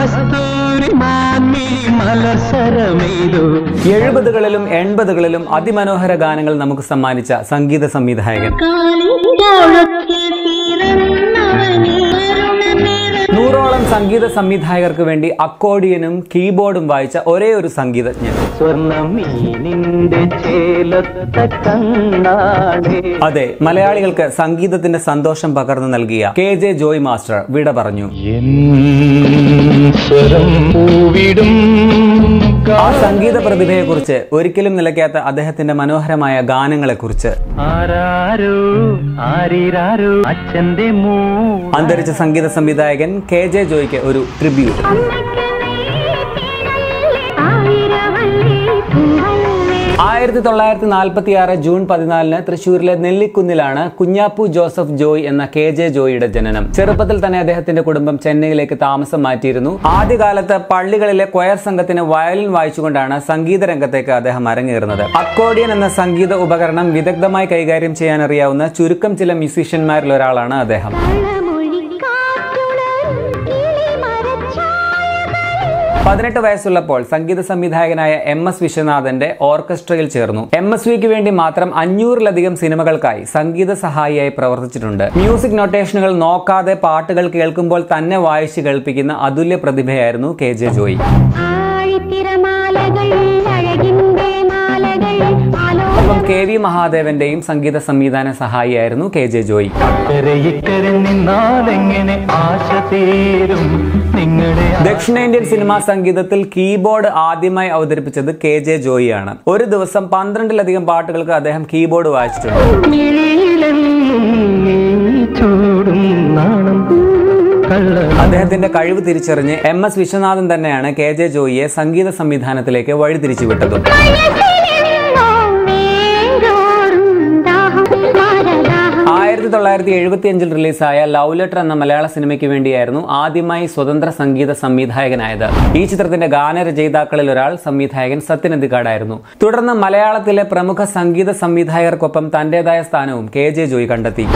കസ്തൂരി മാൻമിഴി മലസരമെയ്തു എഴുപതുകളിലും എൺപതുകളിലും അതിമനോഹര ഗാനങ്ങൾ നമുക്ക് സമ്മാനിച്ച സംഗീത സംവിധായകൻ കാലിങ്കോളത്തിൽ പിറന്നവനേ അരുണനിറ നൂറോളം സംഗീത സംവിധായകർക്ക് വേണ്ടി അക്കോഡിയനും കീബോർഡും വായിച്ച ഒരേ ഒരു സംഗീതജ്ഞൻ സ്വർണ്ണമീനിന്റെ ചേലത്ത കണ്ണാടേ അതെ മലയാളികൾക്ക് സംഗീതത്തിന്റെ സന്തോഷം പകർന്നു നൽകിയ കെ ജെ ജോയ് മാസ്റ്റർ വിട പറഞ്ഞു സ്വരം പൂവിടും ആ സംഗീത പ്രതിഭയെക്കുറിച്ച് ഒരിക്കലും നിലയ്ക്കാത്ത അദ്ദേഹത്തിന്റെ മനോഹരമായ ഗാനങ്ങളെക്കുറിച്ച് ആരാരോ ആരിരാരോ അച്ഛന്റെ മൂ അന്തരിച്ച സംഗീത സംവിധായകൻ കെ ജെ ജോയ്ക്ക് ഒരു ട്രിബ്യൂട്ട് ആയിരവള്ളി പൂവല്ലേ ആയിരത്തി തൊള്ളായിരത്തി നാൽപ്പത്തി ആറ് ജൂൺ പതിനാലിന് തൃശൂരിലെ നെല്ലിക്കുന്നിലാണ് കുഞ്ഞാപ്പു ജോസഫ് ജോയ് എന്ന കെ ജെ ജോയിയുടെ ജനനം ചെറുപ്പത്തിൽ തന്നെ അദ്ദേഹത്തിന്റെ കുടുംബം ചെന്നൈയിലേക്ക് താമസം മാറ്റിയിരുന്നു ആദ്യകാലത്ത് പള്ളികളിലെ കൊയർ സംഘത്തിന് വയലിൻ വായിച്ചുകൊണ്ടാണ് സംഗീത രംഗത്തേക്ക് അദ്ദേഹം അരങ്ങേറുന്നത് അക്കോർഡിയൻ എന്ന സംഗീത ഉപകരണം വിദഗ്ധമായി കൈകാര്യം ചെയ്യാൻ അറിയാവുന്ന ചുരുക്കം ചില മ്യൂസീഷ്യന്മാരിൽ ഒരാളാണ് അദ്ദേഹം കളമൊഴിക്കാറ്റുണരും കിളിമരച്ചായകൾ പതിനെട്ട് വയസ്സുള്ളപ്പോൾ സംഗീത സംവിധായകനായ എം എസ് വിശ്വനാഥന്റെ ഓർക്കസ്ട്രയിൽ ചേർന്നു എം എസ് വിക്ക് വേണ്ടി മാത്രം അഞ്ഞൂറിലധികം സിനിമകൾക്കായി സംഗീത സഹായിയായി പ്രവർത്തിച്ചിട്ടുണ്ട് മ്യൂസിക് നൊട്ടേഷനുകൾ നോക്കാതെ പാട്ടുകൾ കേൾക്കുമ്പോൾ തന്നെ വായിച്ച് കേൾപ്പിക്കുന്ന അതുല്യ പ്രതിഭയായിരുന്നു കെ ജെ ജോയി ആഴിത്തിരമാലകൾ അഴകിന്റെ മാലകൾ ആലോ ഒപ്പം കെ വി മഹാദേവന്റെയും സംഗീത സംവിധാന സഹായിയായിരുന്നു കെ ജെ ജോയി ഇക്കരെ നിന്നാലെങ്ങനെ ആശ തീരും നിങ്ങളെ ദക്ഷിണേന്ത്യൻ സിനിമാ സംഗീതത്തിൽ കീബോർഡ് ആദ്യമായി അവതരിപ്പിച്ചത് കെ ജെ ജോയിയാണ് ഒരു ദിവസം പന്ത്രണ്ടിലധികം പാട്ടുകൾക്ക് അദ്ദേഹം കീബോർഡ് വായിച്ചിട്ടുണ്ട് മിഴിയിലെന്നും നീ ചൂടും നാണം കള്ള അദ്ദേഹത്തിന്റെ കഴിവ് തിരിച്ചറിഞ്ഞ് എം എസ് വിശ്വനാഥൻ തന്നെയാണ് കെ ജെ ജോയിയെ സംഗീത സംവിധാനത്തിലേക്ക് വഴിതിരിച്ചു വിട്ടതും മനസ്സിലെങ്ങോ വേരോറും ദാഹം മരദാഹം ആയിരത്തി തൊള്ളായിരത്തി എഴുപത്തി അഞ്ചിൽ റിലീസായ ലവ് ലെറ്റർ എന്ന മലയാള സിനിമയ്ക്ക് വേണ്ടിയായിരുന്നു ആദ്യമായി സ്വതന്ത്ര സംഗീത സംവിധായകനായത് ഈ ചിത്രത്തിന്റെ ഗാനരചയിതാക്കളിൽ ഒരാൾ സംവിധായകൻ സത്യനന്ദിക്കാടായിരുന്നു തുടർന്ന് മലയാളത്തിലെ പ്രമുഖ സംഗീത സംവിധായകർക്കൊപ്പം തന്റേതായ സ്ഥാനവും കെ ജെ ജോയി കണ്ടെത്തി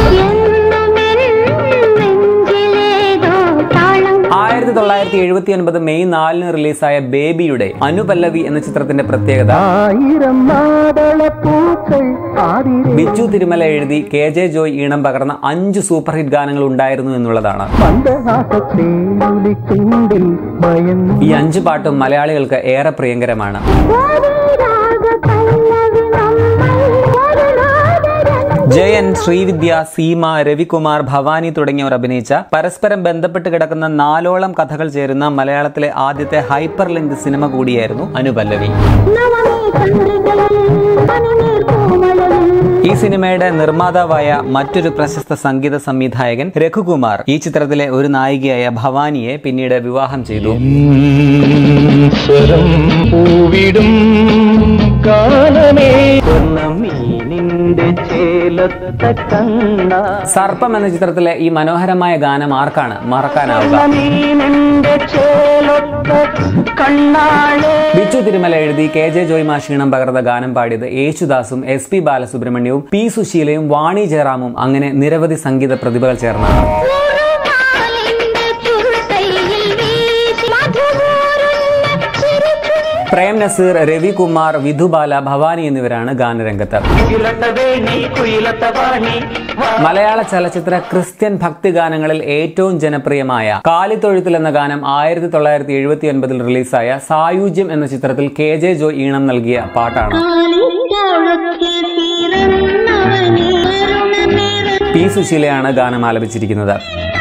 നെഞ്ചിലേതോ താളം ആയിരത്തി തൊള്ളായിരത്തി എഴുപത്തി ഒൻപത് മെയ് നാലിന് റിലീസായ ബേബിയുടെ അനുപല്ലവി എന്ന ചിത്രത്തിന്റെ പ്രത്യേകത ആയിരം മാതള പൂക്കൾ ആതിരെ ബിജു തിരുമല എഴുതി കെ ജെ ജോയ് ഈണം പകർന്ന അഞ്ച് സൂപ്പർ ഹിറ്റ് ഗാനങ്ങൾ ഉണ്ടായിരുന്നു എന്നുള്ളതാണ് മന്ദഹാസത്തെ ഒലിക്കുണ്ടിൽ മയങ്ങി ഈ അഞ്ച് പാട്ടും മലയാളികൾക്ക് ഏറെ പ്രിയങ്കരമാണ് രാഗ പല്ലവി നമ്മൾ ഒരു നാദരം ജയൻ ശ്രീവിദ്യ സീമ രവികുമാർ ഭവാനി തുടങ്ങിയവർ അഭിനയിച്ച പരസ്പരം ബന്ധപ്പെട്ട് കിടക്കുന്ന നാലോളം കഥകൾ ചേരുന്ന മലയാളത്തിലെ ആദ്യത്തെ ഹൈപ്പർ ലിങ്ക് സിനിമ കൂടിയായിരുന്നു അനുപല്ലവി നവമേ ചന്ദ്രികയിൽ പനിനീർ പൂമലരിൽ ഈ സിനിമയുടെ നിർമ്മാതാവായ മറ്റൊരു പ്രശസ്ത സംഗീത സംവിധായകൻ രഘുകുമാർ ഈ ചിത്രത്തിലെ ഒരു നായികയായ ഭവാനിയെ പിന്നീട് വിവാഹം ചെയ്തു സ്വരം പൂവിടും കാലമേ സ്വർണ്ണമീനിന്റെ ചേലത്ത കണ്ണ സർപ്പം എന്ന ചിത്രത്തിലെ ഈ മനോഹരമായ ഗാനം ആർക്കാണ് മറക്കാനാവുക സ്വർണ്ണമീനിന്റെ ചേലത്ത കണ്ണാളേ ബിച്ചു തിരുമല എഴുതി കെ ജെ ജോയ് മാഷീണം പകർന്ന ഗാനം പാടിയത് യേശുദാസും എസ് പി ബാലസുബ്രഹ്മണ്യവും പി സുശീലയും വാണി ജയറാമും അങ്ങനെ നിരവധി സംഗീത പ്രതിഭകൾ ചേർന്നതാണ് ഉറുമാലിന്റെ ചുരുട്ടയിൽ വീശി മധുപൂരുന്ന ചിരിച്ചും പ്രേം നസീർ രവികുമാർ വിധുബാല ഭവാനി എന്നിവരാണ് ഗാനരംഗത്ത് കുയിലത്ത വേണി കുയിലത്ത വാണി മലയാള ചലച്ചിത്ര ക്രിസ്ത്യൻ ഭക്തി ഗാനങ്ങളിൽ ഏറ്റവും ജനപ്രിയമായ കാലിത്തൊഴുത്തിൽ എന്ന ഗാനം ആയിരത്തി തൊള്ളായിരത്തി എഴുപത്തി ഒൻപതിൽ റിലീസായ സായുജ്യം എന്ന ചിത്രത്തിൽ കെ ജെ ജോയ് ഈണം നൽകിയ പാട്ടാണ് കാലിത്തോളത്തിൽ പിറന്നവനേ അരുണനിറ പി സുശീലയാണ് ഗാനം ആലപിച്ചിരിക്കുന്നത്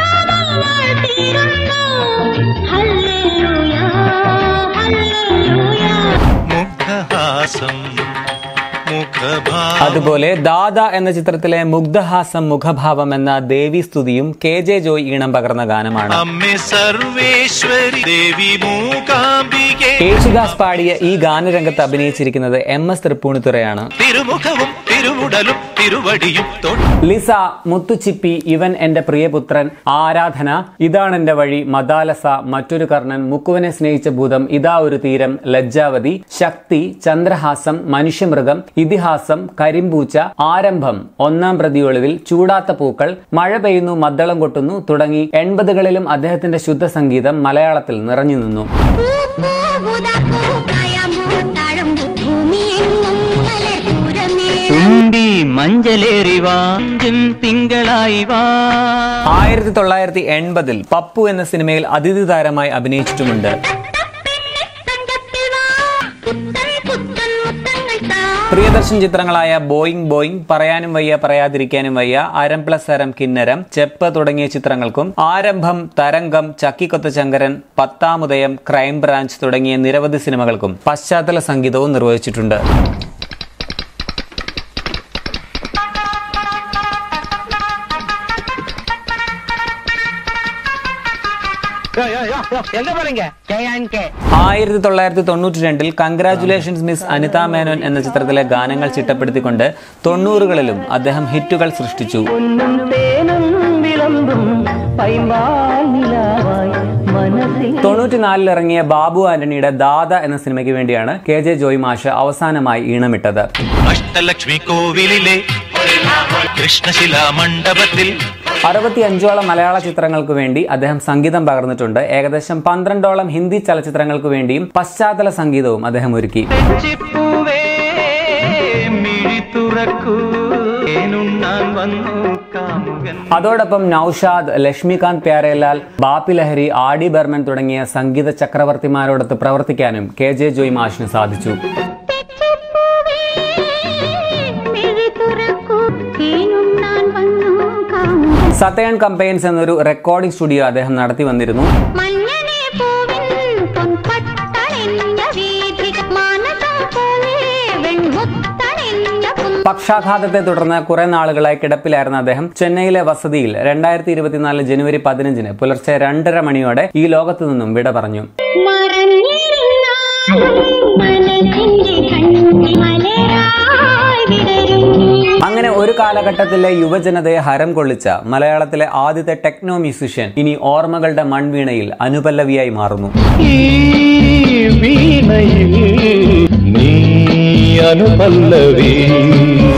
ഹല്ലേലൂയ ഹല്ലേലൂയ മുഖഹാസം മുഖഭാ അതുപോലെ ദാദ എന്ന ചിത്രത്തിലെ മുഗ്ധഹാസം മുഖഭാവം എന്ന ദേവി സ്തുതിയും കെ ജെ ജോയ് ഈണം പകർന്ന ഗാനമാണ് അമ്മേ സർവേശ്വരി ദേവി മൂകാംബികേ യേശുദാസ് പാടിയ ഈ ഗാനരംഗത്ത് അഭിനയിച്ചിരിക്കുന്നത് എം എസ് തൃപ്പൂണിത്തുറയാണ് തിരുമുഖവും തിരുവുടലും തിരുവടിയും തൊട്ട് ലിസ മുത്തുച്ചിപ്പി ഇവൻ എന്റെ പ്രിയപുത്രൻ ആരാധന ഇതാണ് എന്റെ വഴി മദാലസ മറ്റൊരു കർണൻ മുക്കുവനെ സ്നേഹിച്ച ഭൂതം ഇതാ ഒരു തീരം ലജ്ജാവതി ശക്തി ചന്ദ്രഹാസം മനുഷ്യമൃഗം ഇതിഹാസം കരിമ്പൂച്ച ആരംഭം ഒന്നാം പ്രതിയൊളിവിൽ ചൂടാത്ത പൂക്കൾ മഴ പെയ്യുന്നു മദ്ദളം കൊട്ടുന്നു തുടങ്ങി എൺപതുകളിലും അദ്ദേഹത്തിന്റെ ശുദ്ധ സംഗീതം മലയാളത്തിൽ നിറഞ്ഞു നിന്നു തുമ്പി മഞ്ചലേറി വാഞ്ചും തിങ്കളായി വാ ആയിരത്തി തൊള്ളായിരത്തി എൺപതിൽ പപ്പു എന്ന സിനിമയിൽ അതിഥി താരമായി അഭിനയിച്ചിട്ടുമുണ്ട് പ്രിയദർശൻ ചിത്രങ്ങളായ ബോയിങ് ബോയിങ് പറയാനും വയ്യ പറയാതിരിക്കാനും വയ്യ അരം പ്ലസ് അരം കിന്നരം ചെപ്പ് തുടങ്ങിയ ചിത്രങ്ങൾക്കും ആരംഭം തരംഗം ചക്കിക്കൊത്ത ശങ്കരൻ പത്താമുദയം ക്രൈം ബ്രാഞ്ച് തുടങ്ങിയ നിരവധി സിനിമകൾക്കും പശ്ചാത്തല സംഗീതവും നിർവഹിച്ചിട്ടുണ്ട് എങ്ക പോறீங்க കെ ആയിരത്തി തൊള്ളായിരത്തി തൊണ്ണൂറ്റി രണ്ടിൽ കൺഗ്രാറ്റുലേഷൻസ് മിസ് അനിത മേനോൻ എന്ന ചിത്രത്തിലെ ഗാനങ്ങൾ ചിട്ടപ്പെടുത്തിക്കൊണ്ട് തൊണ്ണൂറുകളിലും അദ്ദേഹം ഹിറ്റുകൾ സൃഷ്ടിച്ചു പൊന്നും തേനും വിളമ്പും പൈമ്പാൽ നിലാവായി മനസ്സിൽ തൊണ്ണൂറ്റിനാലിൽ ഇറങ്ങിയ ബാബു ആന്റണിയുടെ ദാദ എന്ന സിനിമയ്ക്ക് വേണ്ടിയാണ് കെ ജെ ജോയ് മാഷ് അവസാനമായി ഈണമിട്ടത് അഷ്ടലക്ഷ്മി കോവിലിലെ കൃഷ്ണശിലാ മണ്ഡപത്തിൽ അറുപത്തി അഞ്ചോളം മലയാള ചിത്രങ്ങൾക്ക് വേണ്ടി അദ്ദേഹം സംഗീതം പകർന്നിട്ടുണ്ട് ഏകദേശം പന്ത്രണ്ടോളം ഹിന്ദി ചലച്ചിത്രങ്ങൾക്ക് വേണ്ടിയും പശ്ചാത്തല സംഗീതവും അദ്ദേഹം ഒരുക്കി തെച്ചിപ്പൂവേ മിഴി തുറക്കൂ ഏനുണ്ണാൻ വന്നു കാമുകൻ അതോടൊപ്പം നൌഷാദ് ലക്ഷ്മികാന്ത് പ്യാരേലാൽ ബാപ്പി ലഹരി ആർ ഡി ബർമൻ തുടങ്ങിയ സംഗീത ചക്രവർത്തിമാരോടൊത്ത് പ്രവർത്തിക്കാനും കെ ജെ ജോയ് മാഷിന് സാധിച്ചു സത്തയൺ കമ്പൈൻസ് എന്നൊരു റെക്കോർഡിംഗ് സ്റ്റുഡിയോ അദ്ദേഹം നടത്തി വന്നിരുന്നു പക്ഷാഘാതത്തെ തുടർന്ന് കുറെ നാളുകളായി കിടപ്പിലായിരുന്ന അദ്ദേഹം ചെന്നൈയിലെ വസതിയിൽ രണ്ടായിരത്തി ഇരുപത്തിനാല് ജനുവരി പതിനഞ്ചിന് പുലർച്ചെ രണ്ടര മണിയോടെ ഈ ലോകത്തു നിന്നും വിട പറഞ്ഞു അങ്ങനെ ഒരു കാലഘട്ടത്തിലെ യുവജനതയെ ഹരം കൊള്ളിച്ച മലയാളത്തിലെ ആദ്യത്തെ ടെക്നോ മ്യൂസിഷ്യൻ ഇനി ഓർമ്മകളുടെ മൺവീണയിൽ അനുപല്ലവിയായി മാറുന്നു ഈ വീണയിൽ നീ അനുപല്ലവി